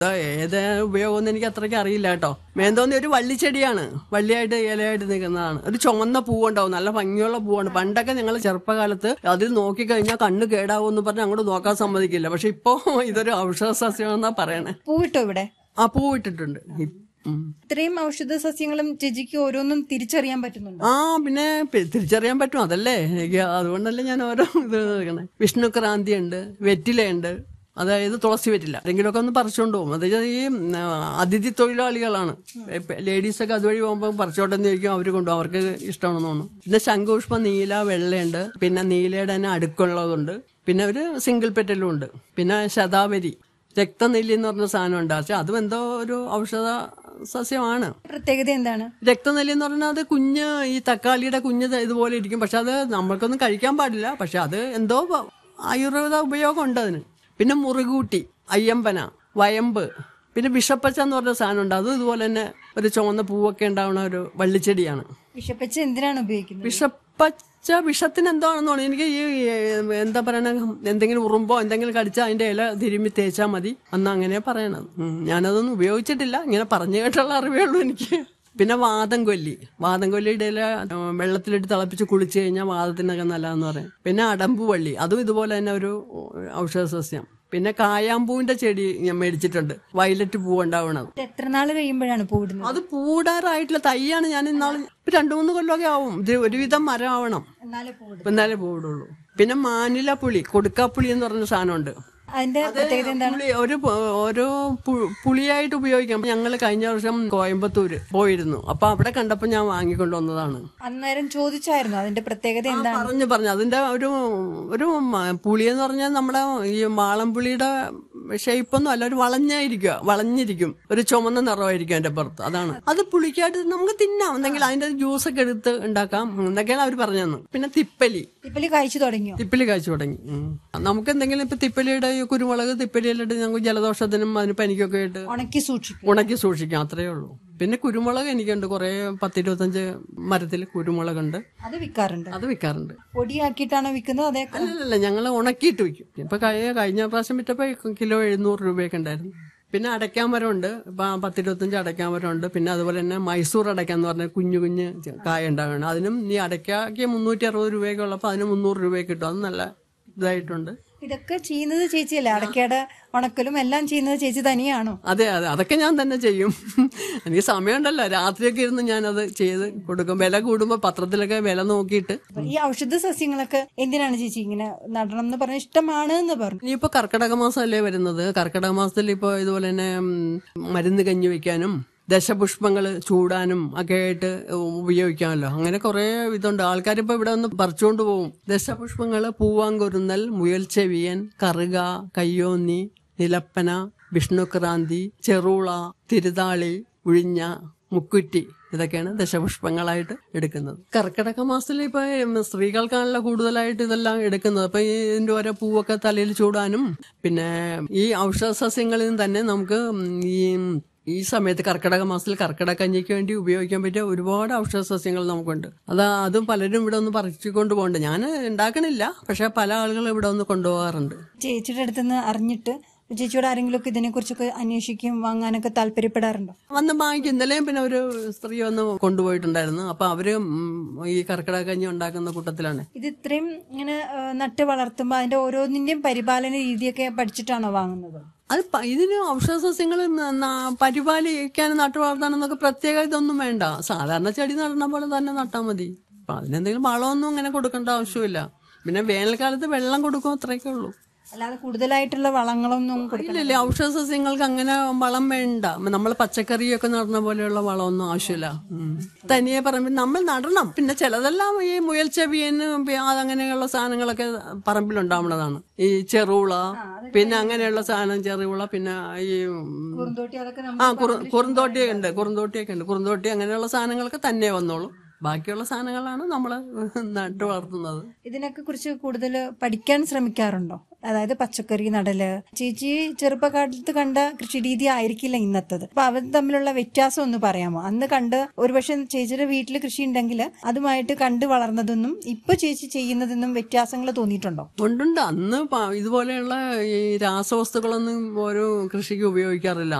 ഏത് ഉപയോഗം എനിക്ക് അത്രയ്ക്ക് അറിയില്ല കേട്ടോ മേന്തോന്നി ഒരു വള്ളിച്ചെടിയാണ് വള്ളിയായിട്ട് ഇലയായിട്ട് നിൽക്കുന്നതാണ് ഒരു ചുമന്ന പൂവുണ്ടാവും നല്ല ഭംഗിയുള്ള പൂവാണ് പണ്ടൊക്കെ ഞങ്ങൾ ചെറുപ്പകാലത്ത് അതിൽ നോക്കിക്കഴിഞ്ഞാൽ കണ്ണ് കേടാവും എന്ന് പറഞ്ഞ് അങ്ങോട്ട് നോക്കാൻ സമ്മതിക്കില്ല പക്ഷെ ഇപ്പോ ഇതൊരു ഔഷധ സസ്യമാണെന്നാ പറയണേ പൂവിട്ടോ ഇവിടെ ആ പൂവിട്ടിട്ടുണ്ട് ഇ- ഉം. ഇത്രയും ഔഷധ സസ്യങ്ങളും ചേച്ചിക്ക് ഓരോന്നും തിരിച്ചറിയാൻ പറ്റുന്നുണ്ടോ ആ പിന്നെ പി- തിരിച്ചറിയാൻ പറ്റും അതല്ലേ എനിക്ക് അതുകൊണ്ടല്ലേ ഞാൻ ഓരോ ഇത് നോക്കണേ വിഷ്ണുക്രാന്തി ഉണ്ട് വെറ്റിലയുണ്ട് അതായത് തുളസി വെറ്റില എന്തെങ്കിലുമൊക്കെ ഒന്ന് പറിച്ചുകൊണ്ട് പോകും അതായത് ഈ ഉം, ആ, അതിഥി തൊഴിലാളികളാണ് ലേഡീസൊക്കെ അതുവഴി പോകുമ്പോൾ പറിച്ചോട്ടെന്ന് ചോദിക്കും അവർ കൊണ്ടുപോകും അവർക്ക് ഇഷ്ടമാണെന്ന് തോന്നുന്നു പിന്നെ ശംഖുപുഷ്പം നീല വെള്ളയുണ്ട് പിന്നെ നീലയുടെ തന്നെ അടുക്കുള്ളതുണ്ട് പിന്നെ ഒരു സിംഗിൾ പെറ്റലും ഉണ്ട് പിന്നെ ശതാവരി രക്തനെല്ലി എന്ന് പറഞ്ഞ സാധനമുണ്ട് പക്ഷെ അതും എന്തോ ഒരു ഔഷധ സസ്യമാണ് പ്രത്യേകത എന്താണ് രക്തനെല്ലി എന്ന് പറഞ്ഞാൽ അത് കുഞ്ഞ് ഈ തക്കാളിയുടെ കുഞ്ഞ് ഇത് ഇതുപോലെ ഇരിക്കും പക്ഷെ അത് നമ്മൾക്കൊന്നും കഴിക്കാൻ പാടില്ല പക്ഷെ അത് എന്തോ വ- ആയുർവേദ ഉപയോഗം ഉണ്ട് അതിന് പിന്നെ മുറുകൂട്ടി അയ്യമ്പന വയമ്പ് പിന്നെ വിഷപ്പച്ച എന്ന് പറഞ്ഞ സാധനം ഉണ്ട് അതും ഇതുപോലെ തന്നെ ഒരു ചുവന്ന പൂവൊക്കെ ഉണ്ടാവുന്ന ഒരു വള്ളിച്ചെടിയാണ് വിഷപ്പച്ച എന്തിനാണ് ഉപയോഗിക്കുന്നത് വിഷപ്പച്ച വിഷത്തിന് എന്താണെന്ന് തോന്നുന്നു എനിക്ക് ഈ ഏ, എന്താ പറയണ എന്തെങ്കിലും ഉറുമ്പോ എന്തെങ്കിലും കടിച്ചാൽ അതിന്റെ ഇല തിരുമ്മി തേച്ചാൽ മതി അന്ന് അങ്ങനെ പറയണത് ഉം. ഞാനതൊന്നും ഉപയോഗിച്ചിട്ടില്ല ഇങ്ങനെ പറഞ്ഞു കേട്ടുള്ള അറിവേ ഉള്ളൂ എനിക്ക് പിന്നെ വാദം കൊല്ലി വാദം കൊല്ലിയുടെ ഇല ഏ, വെള്ളത്തിലിട്ട് തിളപ്പിച്ച് കുളിച്ച് കഴിഞ്ഞാൽ വാദത്തിനൊക്കെ നല്ലതെന്ന് പറയും പിന്നെ അടമ്പു വള്ളി അതും ഇതുപോലെ തന്നെ ഒരു ഔഷധ സസ്യം പിന്നെ കായാമ്പൂവിന്റെ ചെടി ഞാൻ മേടിച്ചിട്ടുണ്ട് വയലറ്റ് പൂ ഉണ്ടാവണത് ഇത് എത്ര നാള് കഴിയുമ്പോഴാണ് പൂവിടുന്നത് അത് പൂടാറായിട്ടുള്ള തൈയാണ് ഞാൻ ഇന്നാൾ ഇപ്പൊ രണ്ടു മൂന്ന് കൊല്ലമൊക്കെ ആവും ഇത് ഒരുവിധം മരം ആവണം എന്നാലേ പൂവിടും എന്നാലേ പൂവിടുള്ളൂ പിന്നെ മാനില പുളി കൊടുക്കാപ്പുളി എന്ന് പറഞ്ഞ സാധനമുണ്ട് അതിന്റെ പ്രത്യേകത എന്താണ് പുളി ഒരു പു- ഓരോ പു- പുളിയായിട്ട് ഉപയോഗിക്കാം ഞങ്ങൾ കഴിഞ്ഞ വർഷം കോയമ്പത്തൂര് പോയിരുന്നു അപ്പൊ അവിടെ കണ്ടപ്പോ ഞാൻ വാങ്ങിക്കൊണ്ട് വന്നതാണ് അന്നേരം ചോദിച്ചായിരുന്നു അതിന്റെ പ്രത്യേകത എന്താണ് പറഞ്ഞു പറഞ്ഞു അതിന്റെ ഒരു ഒരു മ- പുളി എന്ന് പറഞ്ഞാൽ നമ്മുടെ ഈ മാളംപുളിയുടെ ഷേപ്പൊന്നും അല്ല ഒരു വളഞ്ഞായിരിക്കുക വളഞ്ഞിരിക്കും ഒരു ചുമന്ന നിറമായിരിക്കും അതിന്റെ പുറത്ത് അതാണ് അത് പുളിക്കായിട്ട് നമുക്ക് തിന്നാം എന്തെങ്കിലും അതിന്റെ ജ്യൂസ് ഒക്കെ എടുത്ത് ഉണ്ടാക്കാം എന്നൊക്കെയാണ് അവർ പറഞ്ഞു തന്നു പിന്നെ തിപ്പലി തിപ്പലി കഴിച്ചു തുടങ്ങിയോ തിപ്പലി കാഴ്ച തുടങ്ങി ഉം. നമുക്ക് എന്തെങ്കിലും ഇപ്പൊ തിപ്പലിയുടെ ഈ കുരുമുളക് തിപ്പലിയിലിട്ട് ഞങ്ങൾക്ക് ജലദോഷത്തിനും അതിന് പനിക്കൊക്കെ ആയിട്ട് ഉണക്കി സൂക്ഷിക്കും ഉണക്കി സൂക്ഷിക്കാം അത്രയേ ഉള്ളൂ പിന്നെ കുരുമുളക് എനിക്കുണ്ട് കുറെ പത്തിരുപത്തഞ്ച് മരത്തിൽ കുരുമുളകുണ്ട് അത് വിൽക്കാറുണ്ട് അത് വിൽക്കാറുണ്ട് പൊടിയാക്കിയിട്ടാണോ വിൽക്കുന്നത് അതേ അല്ലല്ല ഞങ്ങൾ ഉണക്കിയിട്ട് വിൽക്കും ഇപ്പൊ കഴിഞ്ഞ കഴിഞ്ഞ പ്രാവശ്യം വിറ്റപ്പോ കിലോ എഴുന്നൂറ് രൂപയൊക്കെ ഉണ്ടായിരുന്നു പിന്നെ അടയ്ക്കാമരമുണ്ട് ഇപ്പൊ പത്തിരുപത്തഞ്ച് അടയ്ക്കാമരമുണ്ട് പിന്നെ അതുപോലെ തന്നെ മൈസൂർ അടയ്ക്ക എന്ന് പറഞ്ഞ കുഞ്ഞു കുഞ്ഞ് ചെ- കായ ഉണ്ടാവുകയാണ് അതിനും ഈ അടയ്ക്കാക്ക് മുന്നൂറ്റി അറുപത് രൂപയൊക്കെ ഉള്ളപ്പോൾ അതിന് മുന്നൂറ് രൂപയൊക്കെ കിട്ടും അത് നല്ല ഇതായിട്ടുണ്ട് ഇതൊക്കെ ചെയ്യുന്നത് ചേച്ചിയല്ലേ അടക്കയുടെ ഉണക്കലും എല്ലാം ചെയ്യുന്നത് ചേച്ചി തനിയാണോ അതെ അതെ അതൊക്കെ ഞാൻ തന്നെ ചെയ്യും എനിക്ക് സമയമുണ്ടല്ലോ രാത്രിയൊക്കെ ഇരുന്ന് ഞാനത് ചെയ്ത് കൊടുക്കും വില കൂടുമ്പോൾ പത്രത്തിലൊക്കെ വില നോക്കിയിട്ട് അപ്പൊ ഈ ഔഷധ സസ്യങ്ങളൊക്കെ എന്തിനാണ് ചേച്ചി ഇങ്ങനെ നടണം എന്ന് പറഞ്ഞ ഇഷ്ടമാണ് എന്ന് പറഞ്ഞു ഇനിയിപ്പോ കർക്കിടക മാസമല്ലേ വരുന്നത് കർക്കിടക മാസത്തിൽ ഇപ്പൊ ഇതുപോലെ തന്നെ ഉം, മരുന്ന് കഞ്ഞി വെക്കാനും ദശപുഷ്പങ്ങൾ ചൂടാനും ഒക്കെ ആയിട്ട് ഉപയോഗിക്കാമല്ലോ അങ്ങനെ കുറെ ഇതുണ്ട് ആൾക്കാരിപ്പോ ഇവിടെ ഒന്ന് പറിച്ചുകൊണ്ട് പോകും ദശപുഷ്പങ്ങൾ പൂവാങ്കുരുന്നൽ മുയൽച്ചെവിയൻ കറുക കയ്യോന്നി നിലപ്പന വിഷ്ണുക്രാന്തി ചെറുള തിരുതാളി ഉഴിഞ്ഞ മുക്കുറ്റി ഇതൊക്കെയാണ് ദശപുഷ്പങ്ങളായിട്ട് എടുക്കുന്നത് കർക്കിടക മാസത്തിൽ ഇപ്പൊ ഉം, സ്ത്രീകൾക്കാണല്ലോ കൂടുതലായിട്ട് ഇതെല്ലാം എടുക്കുന്നത് അപ്പൊ ഈ ഇതിന്റെ ഓരോ പൂവൊക്കെ തലയിൽ ചൂടാനും പിന്നെ ഈ ഔഷധ സസ്യങ്ങളിൽ നിന്ന് തന്നെ നമുക്ക് ഉം, ഈ ഈ സമയത്ത് കർക്കിടക മാസത്തിൽ കർക്കിടക കഞ്ഞിക്ക് വേണ്ടി ഉപയോഗിക്കാൻ പറ്റിയ ഒരുപാട് ഔഷധ സസ്യങ്ങൾ നമുക്കുണ്ട് അത് അതും പലരും ഇവിടെ ഒന്ന് പറിച്ചുകൊണ്ട് പോകുന്നുണ്ട് ഞാൻ ഉണ്ടാക്കണില്ല പക്ഷെ പല ആളുകളും ഇവിടെ ഒന്ന് കൊണ്ടുപോകാറുണ്ട് ചേച്ചിയുടെ അടുത്തുനിന്ന് അറിഞ്ഞിട്ട് ചേച്ചിയോട് ആരെങ്കിലും ഒക്കെ ഇതിനെക്കുറിച്ചൊക്കെ അന്വേഷിക്കും വാങ്ങാനൊക്കെ താല്പര്യപ്പെടാറുണ്ടോ വന്ന് വാങ്ങിക്കും ഇന്നലെയും പിന്നെ ഒരു സ്ത്രീ വന്ന് കൊണ്ടുപോയിട്ടുണ്ടായിരുന്നു അപ്പൊ അവര് ഉം, ഈ കർക്കിടക കഞ്ഞി ഉണ്ടാക്കുന്ന കൂട്ടത്തിലാണ് ഇത് ഇത്രയും ഇങ്ങനെ ആ, നട്ട് വളർത്തുമ്പോൾ അതിന്റെ ഓരോന്നിന്റെയും പരിപാലന രീതിയൊക്കെ പഠിച്ചിട്ടാണോ വാങ്ങുന്നത് അത് പ- ഇതിന് ഔഷധ സസ്യങ്ങൾ പരിപാലിക്കാനും നട്ടു വളർത്താനൊക്കെ പ്രത്യേക ഇതൊന്നും വേണ്ട സാധാരണ ചെടി നടണ പോലെ തന്നെ നട്ടാൽ മതി അപ്പൊ അതിനെന്തെങ്കിലും വളമൊന്നും അങ്ങനെ കൊടുക്കേണ്ട ആവശ്യമില്ല പിന്നെ വേനൽക്കാലത്ത് വെള്ളം കൊടുക്കും അത്രയൊക്കെ ഉള്ളൂ അല്ലാതെ കൂടുതലായിട്ടുള്ള വളങ്ങളൊന്നും കൊടുക്കില്ല ഇല്ലല്ലേ ഔഷധ സസ്യങ്ങൾക്ക് അങ്ങനെ വളം വേണ്ട നമ്മൾ പച്ചക്കറിയൊക്കെ നടണ പോലെയുള്ള വളമൊന്നും ആവശ്യമില്ല ഉം. തനിയെ പറമ്പിൽ നമ്മൾ നടണം പിന്നെ ചിലതെല്ലാം ഈ മുയൽ ചെവിയന് അങ്ങനെയുള്ള സാധനങ്ങളൊക്കെ പറമ്പിലുണ്ടാവുന്നതാണ് ഈ ചെറുള പിന്നെ അങ്ങനെയുള്ള സാധനം ചെറുള പിന്നെ ഈ ഉം, കുറുന്തോട്ടി അതൊക്കെ ആ കുറു കുറുന്തോട്ടിയൊക്കെ ഉണ്ട് കുറുന്തോട്ടിയൊക്കെ ഉണ്ട് കുറുന്തോട്ടി അങ്ങനെയുള്ള സാധനങ്ങളൊക്കെ തന്നെ വന്നോളൂ ബാക്കിയുള്ള സാധനങ്ങളാണ് നമ്മൾ നട്ടു വളർത്തുന്നത് ഇതിനൊക്കെ കുറിച്ച് കൂടുതൽ പഠിക്കാൻ ശ്രമിക്കാറുണ്ടോ അതായത് പച്ചക്കറി നടല് ചേച്ചി ചെറുപ്പകാലത്ത് കണ്ട കൃഷി രീതി ആയിരിക്കില്ല ഇന്നത്തത് അപ്പൊ അവർ തമ്മിലുള്ള വ്യത്യാസം ഒന്ന് പറയാമോ അന്ന് കണ്ട് ഒരുപക്ഷെ ചേച്ചിയുടെ വീട്ടിൽ കൃഷി ഉണ്ടെങ്കിൽ അതുമായിട്ട് കണ്ട് വളർന്നതെന്നും ഇപ്പൊ ചേച്ചി ചെയ്യുന്നതെന്നും വ്യത്യാസങ്ങൾ തോന്നിയിട്ടുണ്ടോ ഉണ്ടുണ്ട് അന്ന് പ- ഇതുപോലെയുള്ള ഈ രാസവസ്തുക്കളൊന്നും ഓരോ കൃഷിക്ക് ഉപയോഗിക്കാറില്ല